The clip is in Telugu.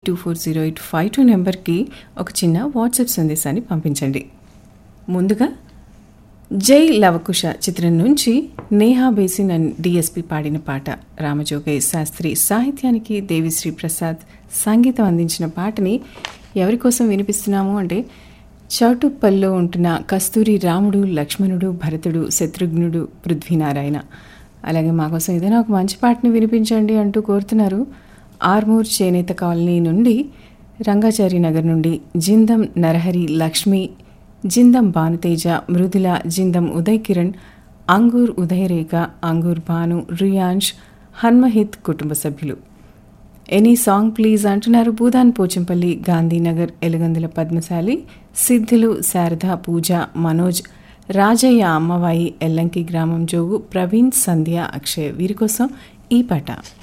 two four zero eight five two నెంబర్కి ఒక చిన్న వాట్సాప్ సందేశాన్ని పంపించండి ముందుగా జై లవకుశ చిత్రం నుంచి నేహా బేసిన్ అండ్ డిఎస్పి పాడిన పాట రామజోగయ్య శాస్త్రి సాహిత్యానికి దేవిశ్రీ ప్రసాద్ సంగీతం అందించిన పాటని ఎవరి కోసం వినిపిస్తున్నాము అంటే చౌటుప్పల్లో ఉంటున్న కస్తూరి రాముడు లక్ష్మణుడు భరతుడు శత్రుఘ్నుడు పృథ్వీనారాయణ అలాగే మా కోసం ఏదైనా ఒక మంచి పాటని వినిపించండి అంటూ కోరుతున్నారు ఆర్మూర్ చేనేత కాలనీ నుండి రంగాచారి నగర్ నుండి జిందం నరహరి లక్ష్మి జిందం భానుతేజ మృదుల జిందం ఉదయ్ కిరణ్ అంగూర్ ఉదయరేఖ అంగూర్ భాను రియాన్ష్ హన్మహిత్ కుటుంబ సభ్యులు ఎనీ సాంగ్ ప్లీజ్ అంటున్నారు భూదాన్ పోచంపల్లి గాంధీనగర్ ఎలుగందుల పద్మశాలి సిద్ధులు శారద పూజ మనోజ్ రాజయ్య అమ్మవాయి ఎల్లంకి గ్రామం జోగు ప్రవీణ్ సంధ్య అక్షయ్ వీరి కోసం ఈ పాట